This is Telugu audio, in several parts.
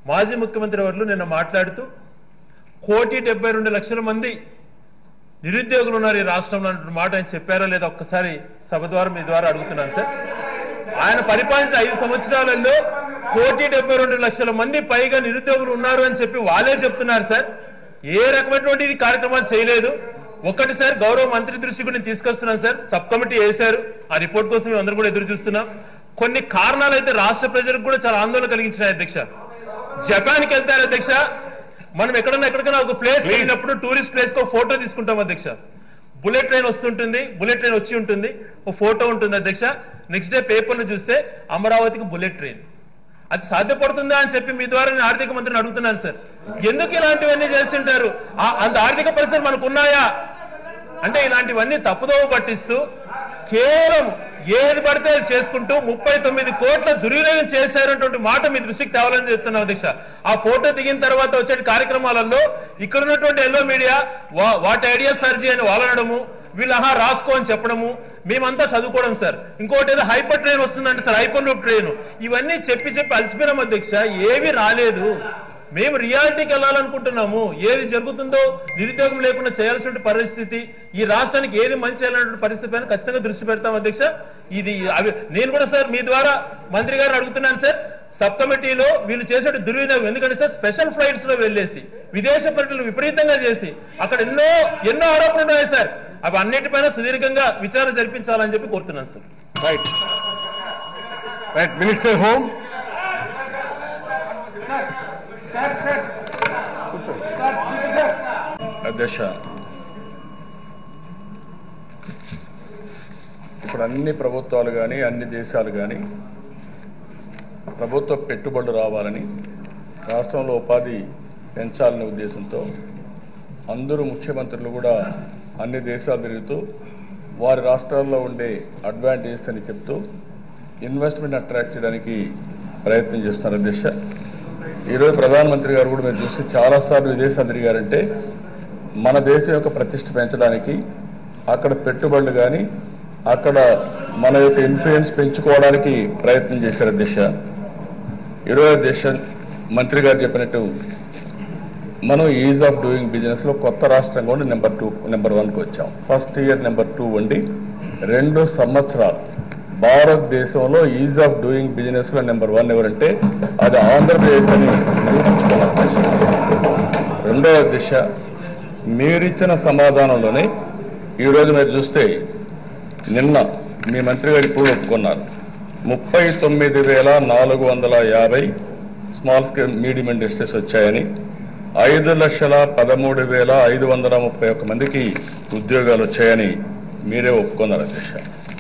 మాజీ ముఖ్యమంత్రి వర్లు నిన్న మాట్లాడుతూ కోటి డెబ్బై రెండు లక్షల మంది నిరుద్యోగులు ఉన్నారు ఈ రాష్ట్రంలో అన్న మాట ఆయన చెప్పారా లేదా ఒక్కసారి సభ ద్వారా మీ ద్వారా అడుగుతున్నాను సార్ ఆయన పరిపాలించిన ఐదు సంవత్సరాలలో కోటి డెబ్బై రెండు లక్షల మంది పైగా నిరుద్యోగులు ఉన్నారు అని చెప్పి వాళ్ళే చెప్తున్నారు సార్ ఏ రకమైనటువంటి ఇది కార్యక్రమాలు చేయలేదు ఒకటి సార్ గౌరవ మంత్రి దృష్టికి నేను తీసుకొస్తున్నాను సార్ సబ్ కమిటీ వేశారు ఆ రిపోర్ట్ కోసం మేము అందరం కూడా ఎదురు చూస్తున్నాం కొన్ని కారణాలు అయితే రాష్ట్ర ప్రజలకు కూడా చాలా ఆందోళన కలిగించినాయి అధ్యక్ష జపాన్కి వెళ్తారు అధ్యక్ష మనం ఎక్కడన్నా ఎక్కడికైనా ఒక ప్లేస్ వెళ్ళినప్పుడు టూరిస్ట్ ప్లేస్ కి ఒక ఫోటో తీసుకుంటాం అధ్యక్ష బుల్లెట్ ట్రైన్ వస్తుంటుంది బుల్లెట్ ట్రైన్ వచ్చి ఉంటుంది ఒక ఫోటో ఉంటుంది అధ్యక్ష నెక్స్ట్ డే పేపర్లు చూస్తే అమరావతికి బుల్లెట్ ట్రైన్ అది సాధ్యపడుతుందా అని చెప్పి మీ ద్వారా నేను ఆర్థిక మంత్రిని అడుగుతున్నాను సార్ ఎందుకు ఇలాంటివన్నీ చేస్తుంటారు ఆ- అంత ఆర్థిక పరిస్థితులు మనకు ఉన్నాయా అంటే ఇలాంటివన్నీ తప్పుదోవ పట్టిస్తూ కేవలం ఏది పడితే అది చేసుకుంటూ ముప్పై తొమ్మిది కోట్ల దుర్వినియోగం చేశారన్నటువంటి మాట మీ దృష్టికి తేవాలని చెప్తున్నాం అధ్యక్ష ఆ ఫోటో దిగిన తర్వాత వచ్చే కార్యక్రమాలలో ఇక్కడ ఉన్నటువంటి ఎల్లో మీడియా వాట్ ఐడియా సర్జీ అని వాళ్ళనడము వీళ్ళు ఆహా రాసుకో అని చెప్పడము మేమంతా చదువుకోవడం సార్ ఇంకోటి ఏదో హైపర్ ట్రైన్ వస్తుందంటే సార్ హైపర్ లూప్ ట్రైన్ ఇవన్నీ చెప్పి చెప్పి అలసిపోయినాం అధ్యక్ష ఏవి రాలేదు మేము రియాలిటీకి వెళ్ళాలనుకుంటున్నాము ఏది జరుగుతుందో నిరుద్యోగం లేకుండా చేయాల్సిన పరిస్థితి ఈ రాష్ట్రానికి ఏది మంచి చేయాలన్నటువంటి పరిస్థితి పైన ఖచ్చితంగా దృష్టి పెడతాం అధ్యక్ష ఇది అవి నేను కూడా సార్ మీ ద్వారా మంత్రి గారిని అడుగుతున్నాను సార్ సబ్ కమిటీలో వీళ్ళు చేసే దుర్వినియోగం ఎందుకంటే సార్ స్పెషల్ ఫ్లైట్స్ లో వెళ్ళేసి విదేశ పర్యటనలు విపరీతంగా చేసి అక్కడ ఎన్నో ఎన్నో ఆరోపణలు ఉన్నాయి సార్ అవి అన్నిటిపైన సుదీర్ఘంగా విచారణ జరిపించాలని చెప్పి కోరుతున్నాను sir right right minister home అధ్యక్ష ఇప్పుడు అన్ని ప్రభుత్వాలు కానీ అన్ని దేశాలు కానీ ప్రభుత్వ పెట్టుబడులు రావాలని రాష్ట్రంలో ఉపాధి పెంచాలనే ఉద్దేశంతో అందరూ ముఖ్యమంత్రులు కూడా అన్ని దేశాలు తిరుగుతూ వారి రాష్ట్రాల్లో ఉండే అడ్వాంటేజెస్ అని చెప్తూ ఇన్వెస్ట్మెంట్ అట్రాక్ట్ చేయడానికి ప్రయత్నం చేస్తున్నారు అధ్యక్ష ఈరోజు ప్రధానమంత్రి గారు కూడా మీరు చూస్తే చాలాసార్లు విదేశాలు తిరిగారంటే మన దేశం యొక్క ప్రతిష్ట పెంచడానికి అక్కడ పెట్టుబడులు కానీ అక్కడ మన యొక్క ఇన్ఫ్లుయెన్స్ పెంచుకోవడానికి ప్రయత్నం చేశారు అధ్యక్ష ఈరోజు దేశ మంత్రి గారు చెప్పినట్టు మనం ఈజ్ ఆఫ్ డూయింగ్ బిజినెస్లో కొత్త రాష్ట్రంగా ఉండి నెంబర్ టూ నెంబర్ వన్కి వచ్చాం ఫస్ట్ ఇయర్ నెంబర్ టూ ఉండి రెండు సంవత్సరాలు భారతదేశంలో ఈజ్ ఆఫ్ డూయింగ్ బిజినెస్లో నెంబర్ వన్ ఎవరంటే అది ఆంధ్రప్రదేశ్ అని నిరూపించుకున్నాం రెండవ దిశ మీరిచ్చిన సమాధానంలోనే ఈరోజు మీరు చూస్తే నిన్న మీ మంత్రి గారు ఇప్పుడు ఒప్పుకున్నారు ముప్పై తొమ్మిది వేల నాలుగు వందల యాభై స్మాల్ స్కేల్ మీడియం ఇండస్ట్రీస్ వచ్చాయని ఐదు లక్షల పదమూడు వేల ఐదు వందల ముప్పై ఒక్క మందికి ఉద్యోగాలు వచ్చాయని మీరే ఒప్పుకున్నారు అధ్యక్ష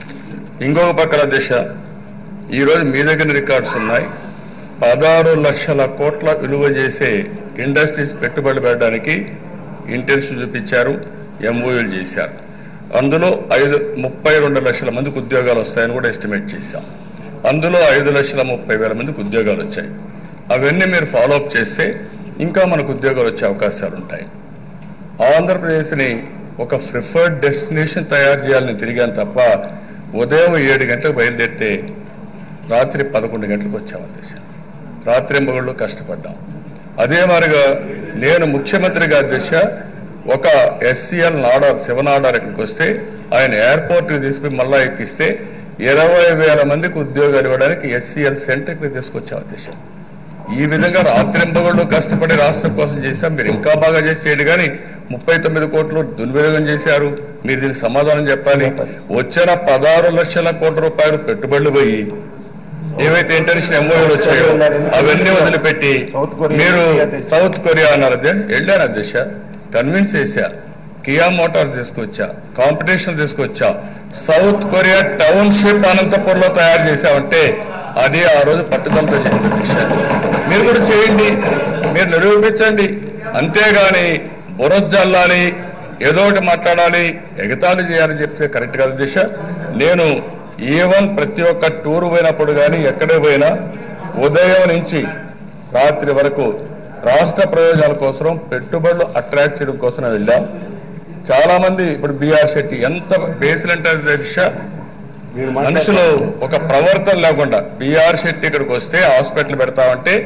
ఇంకొక పక్కన దిశ ఈరోజు మీ దగ్గర రికార్డ్స్ ఉన్నాయి పదహారు లక్షల కోట్ల విలువ చేసే ఇండస్ట్రీస్ పెట్టుబడి పెట్టడానికి ఇంటెన్స్ చూపించారు ఎంఓయూలు చేశారు అందులో ఐదు ముప్పై రెండు లక్షల మందికి ఉద్యోగాలు వస్తాయని కూడా ఎస్టిమేట్ చేశాం అందులో ఐదు లక్షల ముప్పై వేల మందికి ఉద్యోగాలు వచ్చాయి అవన్నీ మీరు ఫాలోఅప్ చేస్తే ఇంకా మనకు ఉద్యోగాలు వచ్చే అవకాశాలు ఉంటాయి ఆంధ్రప్రదేశ్ని ఒక ప్రిఫర్డ్ డెస్టినేషన్ తయారు చేయాలని తిరిగాను తప్ప ఉదయం ఏడు గంటలకు బయలుదేరితే రాత్రి పదకొండు గంటలకు వచ్చాం అధ్యక్ష రాత్రి మగుళ్ళు కష్టపడ్డాం అదే మాదిరిగా నేను ముఖ్యమంత్రిగా అధ్యక్ష ఒక ఎస్సీఎల్ నాడార్ శివనాడార్ ఇక్కడికి వస్తే ఆయన ఎయిర్పోర్ట్కి తీసుకుని మళ్ళా ఎక్కిస్తే ఇరవై వేల మందికి ఉద్యోగాలు ఇవ్వడానికి ఎస్సీఎల్ సెంటర్కి తీసుకొచ్చాం అధ్యక్ష ఈ విధంగా రాత్రింబగళ్ళు కష్టపడి రాష్ట్రం కోసం చేశాం మీరు ఇంకా బాగా చేసి చేయండి కానీ ముప్పై తొమ్మిది కోట్లు దుర్వినియోగం చేశారు మీరు దీనికి సమాధానం చెప్పాలి వచ్చిన పదహారు లక్షల కోట్ల రూపాయలు పెట్టుబడులు పోయి ఏవైతే ఇంటర్నేషనల్ ఎంఓఏలు వచ్చాయో అవన్నీ వదిలిపెట్టి మీరు సౌత్ కొరియా అన్నారు అధ్యక్ష వెళ్ళాను అధ్యక్ష కన్విన్స్ చేశా కియా మోటార్ తీసుకొచ్చా కాంపిటీషన్ తీసుకొచ్చా సౌత్ కొరియా టౌన్షిప్ అనంతపూర్లో తయారు చేశామంటే అది ఆ రోజు పట్టుదలతో చేసిన దిశ మీరు కూడా చేయండి మీరు నిరూపించండి అంతేగాని బురజల్లాలి ఏదో ఒకటి మాట్లాడాలి ఎగతాళి చేయాలని చెప్తే కరెక్ట్ కాదు దిశ నేను ఈవెన్ ప్రతి ఒక్క టూర్ పోయినప్పుడు కానీ ఎక్కడే పోయినా ఉదయం నుంచి రాత్రి వరకు రాష్ట్ర ప్రయోజనాల కోసం పెట్టుబడులు అట్రాక్ట్ చేయడం కోసం వెళ్ళాం చాలా మంది ఇప్పుడు బీఆర్ శెట్టి ఎంత బేసిల్ అంటే దిశ మీరు మనుషులు ఒక ప్రవర్తన లేకుండా బీఆర్ శెట్టి ఇక్కడికి వస్తే హాస్పిటల్ పెడతామంటే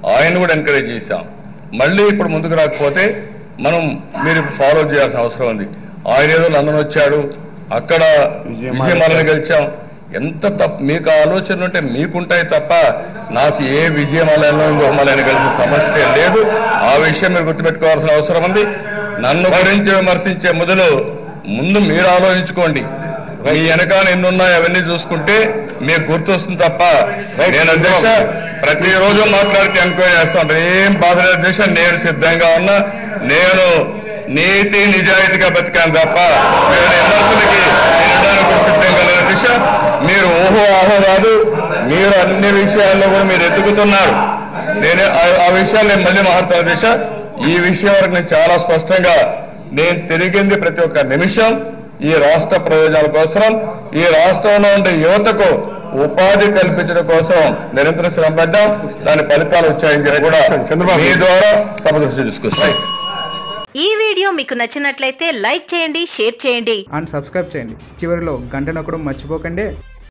ఆయన కూడా ఎంకరేజ్ చేశాం మళ్ళీ ఇప్పుడు ముందుకు రాకపోతే మనం మీరు ఇప్పుడు ఫాలో చేయాల్సిన అవసరం ఉంది ఆయన ఏదో లండన్ వచ్చాడు అక్కడ విజయమాలని గెలిచాం ఎంత తప్ప మీకు ఆలోచన ఉంటే మీకుంటాయి తప్ప నాకు ఏ విజయమాలను ఇంకొకమాలని కలిసిన సమస్య లేదు ఆ విషయం మీరు గుర్తుపెట్టుకోవాల్సిన అవసరం ఉంది నన్ను గురించి విమర్శించే మొదలు ముందు మీరు ఆలోచించుకోండి మీ వెనకాల ఎన్ని ఉన్నాయో అవన్నీ చూసుకుంటే మీకు గుర్తొస్తుంది తప్ప నేను అధ్యక్ష ప్రతిరోజు మాట్లాడితే ఎంక్వైరీ చేస్తాను ఏం బాధ లేదు అధ్యక్ష నేను సిద్ధంగా ఉన్నా నేను నీతి నిజాయితీగా బతికాను తప్ప నేను విమర్శలకి వినడానికి సిద్ధంగా లేదు అధ్యక్ష మీరు ఓహో ఆహో కాదు మీరు అన్ని విషయాల్లో కూడా మీరు ఎదుగుతున్నారు నేను ఆ- ఆ విషయాలు నేను మళ్ళీ మాట్లాడతాను దిశ ఈ విషయం వరకు నేను చాలా స్పష్టంగా నేను తిరిగింది ప్రతి ఒక్క నిమిషం ఈ రాష్ట్ర ప్రయోజనాల కోసం ఈ రాష్ట్రంలో ఉండే యువతకు ఉపాధి కల్పించడం కోసం నిరంతరం శ్రమ పడ్డాం దాని ఫలితాలు వచ్చాయని చెప్పి కూడా చంద్రబాబు. మీ ద్వారా సభ దృష్టి తీసుకొస్తాం ఈ వీడియో మీకు నచ్చినట్లయితే లైక్ చేయండి షేర్ చేయండి అండ్ సబ్స్క్రైబ్ చేయండి చివరిలో గంట నొక్కడం మర్చిపోకండి